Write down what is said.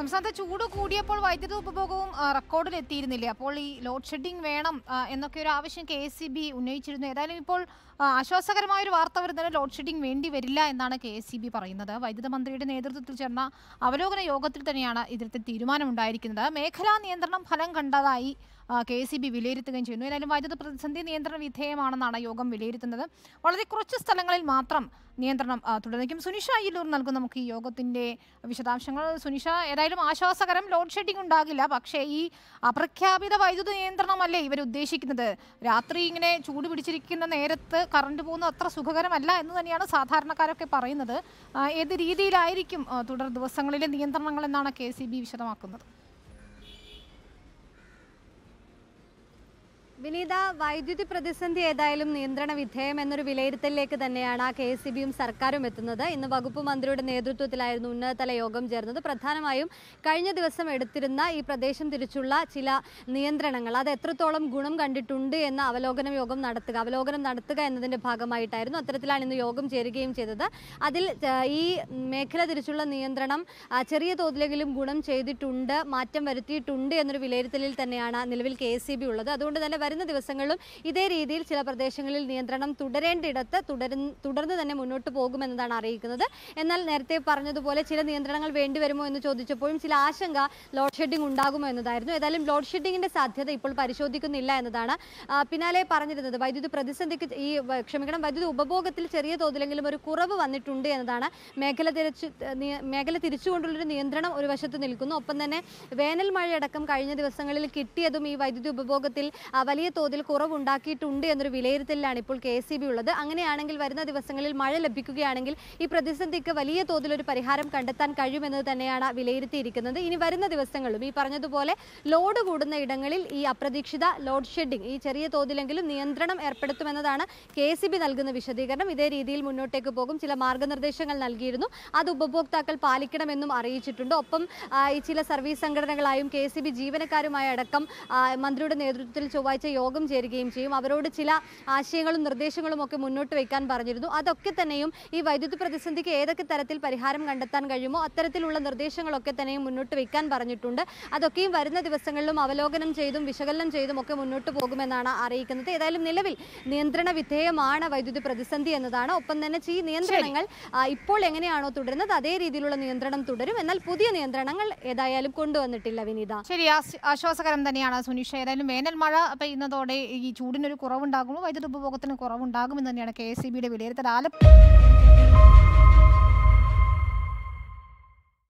സംസ്ഥാനത്ത് ചൂട് കൂടിയപ്പോൾ വൈദ്യുതി ഉപഭോഗവും ആ, റെക്കോർഡിൽ എത്തിയിരുന്നില്ലേ അപ്പോൾ ഈ ലോഡ് ഷെഡിംഗ് വേണം ആ, എന്നൊക്കെ ഒരു ആവശ്യം കെ എസ് സി ബി ഉന്നയിച്ചിരുന്നു ഏതായാലും ഇപ്പോൾ ആ, ആശ്വാസകരമായ ഒരു വാർത്ത വരുന്നത് ലോഡ് ഷെഡിംഗ് വേണ്ടി വരില്ല എന്നാണ് കെ എസ് സി ബി പറയുന്നത് വൈദ്യുത മന്ത്രിയുടെ നേതൃത്വത്തിൽ ചേർന്ന അവലോകന യോഗത്തിൽ തന്നെയാണ് ഇതിലത്തെ തീരുമാനമുണ്ടായിരിക്കുന്നത് മേഖലാ നിയന്ത്രണം ഫലം കണ്ടതായി കെ എസ് സി ബി വിലയിരുത്തുകയും ചെയ്യുന്നു ഏതായാലും വൈദ്യുത പ്രതിസന്ധി നിയന്ത്രണ വിധേയമാണെന്നാണ് യോഗം വിലയിരുത്തുന്നത് വളരെ കുറച്ച് സ്ഥലങ്ങളിൽ മാത്രം നിയന്ത്രണം ആ, തുടരുകയും സുനിഷ അയ്യലൂർ നൽകും നമുക്ക് ഈ യോഗത്തിന്റെ വിശദാംശങ്ങൾ സുനിഷ ഏതായാലും ആശ്വാസകരം ലോഡ് ഷെഡിംഗ് ഉണ്ടാകില്ല പക്ഷേ ഈ അപ്രഖ്യാപിത വൈദ്യുത നിയന്ത്രണമല്ലേ ഇവർ ഉദ്ദേശിക്കുന്നത് രാത്രി ഇങ്ങനെ ചൂട് പിടിച്ചിരിക്കുന്ന നേരത്ത് കറണ്ട് പോകുന്നത് അത്ര സുഖകരമല്ല എന്ന് തന്നെയാണ് സാധാരണക്കാരൊക്കെ പറയുന്നത് ആ, ഏത് രീതിയിലായിരിക്കും ആ, തുടർ ദിവസങ്ങളിലെ നിയന്ത്രണങ്ങൾ എന്നാണ് കെ സി ബി വിശദമാക്കുന്നത് വിനീത വൈദ്യുതി പ്രതിസന്ധി ഏതായാലും നിയന്ത്രണ വിധേയം എന്നൊരു വിലയിരുത്തലിലേക്ക് തന്നെയാണ് കെ എസ് സി ബിയും സർക്കാരും എത്തുന്നത് ഇന്ന് വകുപ്പ് മന്ത്രിയുടെ നേതൃത്വത്തിലായിരുന്നു ഉന്നതതല യോഗം ചേർന്നത് പ്രധാനമായും കഴിഞ്ഞ ദിവസം എടുത്തിരുന്ന ഈ പ്രദേശം തിരിച്ചുള്ള ചില നിയന്ത്രണങ്ങൾ അത് എത്രത്തോളം ഗുണം കണ്ടിട്ടുണ്ട് എന്ന അവലോകനം യോഗം നടത്തുക അവലോകനം നടത്തുക എന്നതിന്റെ ഭാഗമായിട്ടായിരുന്നു അത്തരത്തിലാണ് ഇന്ന് യോഗം ചേരുകയും ചെയ്തത് അതിൽ ആ, ഈ മേഖല തിരിച്ചുള്ള നിയന്ത്രണം ആ, ചെറിയ തോതിലെങ്കിലും ഗുണം ചെയ്തിട്ടുണ്ട് മാറ്റം വരുത്തിയിട്ടുണ്ട് എന്നൊരു വിലയിരുത്തലിൽ തന്നെയാണ് നിലവിൽ കെ എസ് സി ബി ഉള്ളത് അതുകൊണ്ട് തന്നെ വരുന്ന ദിവസങ്ങളിലും ഇതേ രീതിയിൽ ചില പ്രദേശങ്ങളിൽ നിയന്ത്രണം തുടരേണ്ടിടത്ത് തുടരുന്ന തുടർന്ന് തന്നെ മുന്നോട്ട് പോകുമെന്നതാണ് അറിയിക്കുന്നത് എന്നാൽ നേരത്തെ പറഞ്ഞതുപോലെ ചില നിയന്ത്രണങ്ങൾ വേണ്ടിവരുമോ എന്ന് ചോദിച്ചപ്പോഴും ചില ആശങ്ക ലോഡ് ഷെഡിംഗ് ഉണ്ടാകുമോ എന്നതായിരുന്നു ഏതായാലും ലോഡ് ഷെഡിങ്ങിന്റെ സാധ്യത ഇപ്പോൾ പരിശോധിക്കുന്നില്ല എന്നതാണ് ആ, പിന്നാലെ പറഞ്ഞിരുന്നത് വൈദ്യുതി പ്രതിസന്ധിക്ക് ഈ വ- ക്ഷമിക്കണം വൈദ്യുതി ഉപഭോഗത്തിൽ ചെറിയ തോതിലെങ്കിലും ഒരു കുറവ് വന്നിട്ടുണ്ട് എന്നതാണ് മേഖല തിരിച്ചു നിയ- മേഖല തിരിച്ചുകൊണ്ടുള്ളൊരു നിയന്ത്രണം ഒരു വശത്ത് നിൽക്കുന്നു ഒപ്പം തന്നെ വേനൽ മഴയടക്കം കഴിഞ്ഞ ദിവസങ്ങളിൽ കിട്ടിയതും ഈ വൈദ്യുതി ഉപഭോഗത്തിൽ ആ, വലിയ തോതിൽ കുറവുണ്ടാക്കിയിട്ടുണ്ട് എന്നൊരു വിലയിരുത്തലിലാണ് ഇപ്പോൾ കെ എസ് ഉള്ളത് അങ്ങനെയാണെങ്കിൽ വരുന്ന ദിവസങ്ങളിൽ മഴ ലഭിക്കുകയാണെങ്കിൽ ഈ പ്രതിസന്ധിക്ക് വലിയ തോതിൽ ഒരു പരിഹാരം കണ്ടെത്താൻ കഴിയുമെന്നത് തന്നെയാണ് വിലയിരുത്തിയിരിക്കുന്നത് ഇനി വരുന്ന ദിവസങ്ങളിലും ഈ പറഞ്ഞതുപോലെ ലോഡ് കൂടുന്ന ഇടങ്ങളിൽ ഈ അപ്രതീക്ഷിത ലോഡ് ഷെഡിംഗ് ഈ ചെറിയ തോതിലെങ്കിലും നിയന്ത്രണം ഏർപ്പെടുത്തുമെന്നതാണ് കെ എസ് നൽകുന്ന വിശദീകരണം ഇതേ രീതിയിൽ മുന്നോട്ടേക്ക് പോകും ചില മാർഗനിർദ്ദേശങ്ങൾ നൽകിയിരുന്നു അത് ഉപഭോക്താക്കൾ പാലിക്കണമെന്നും അറിയിച്ചിട്ടുണ്ട് ഒപ്പം ആ, ഈ ചില സർവീസ് സംഘടനകളായും കെ എസ് ബി ജീവനക്കാരുമായ അടക്കം ആ, മന്ത്രിയുടെ നേതൃത്വത്തിൽ ചൊവ്വാഴ്ച യോഗം ചേരുകയും ചെയ്യും അവരോട് ചില ആശയങ്ങളും നിർദ്ദേശങ്ങളും ഒക്കെ മുന്നോട്ട് വയ്ക്കാൻ പറഞ്ഞിരുന്നു അതൊക്കെ തന്നെയും ഈ വൈദ്യുതി പ്രതിസന്ധിക്ക് ഏതൊക്കെ തരത്തിൽ പരിഹാരം കണ്ടെത്താൻ കഴിയുമോ അത്തരത്തിലുള്ള നിർദ്ദേശങ്ങളൊക്കെ തന്നെയും മുന്നോട്ട് വയ്ക്കാൻ പറഞ്ഞിട്ടുണ്ട് അതൊക്കെയും വരുന്ന ദിവസങ്ങളിലും അവലോകനം ചെയ്തും വിശകലനം ചെയ്തും ഒക്കെ മുന്നോട്ട് പോകുമെന്നാണ് അറിയിക്കുന്നത് ഏതായാലും നിലവിൽ നിയന്ത്രണ വിധേയമാണ് വൈദ്യുതി പ്രതിസന്ധി എന്നതാണ് ഒപ്പം തന്നെ ഈ നിയന്ത്രണങ്ങൾ ആ, ഇപ്പോൾ എങ്ങനെയാണോ തുടരുന്നത് അതേ രീതിയിലുള്ള നിയന്ത്രണം തുടരും എന്നാൽ പുതിയ നിയന്ത്രണങ്ങൾ ഏതായാലും കൊണ്ടുവന്നിട്ടില്ല വിനീത ശരി ആസ്- ആശ്വാസകരം തന്നെയാണ് സുനിഷ ഏതായാലും വേനൽ മഴ പെയ്യുന്നതോടെ ഈ ചൂടിനൊരു കുറവുണ്ടാകുമ്പോൾ വൈദ്യുതി ഉപഭോഗത്തിന് കുറവുണ്ടാകുമെന്ന് തന്നെയാണ് കെ എസ് സി ബിയുടെ വിലയിരുത്തൽ ആലപ്പുഴ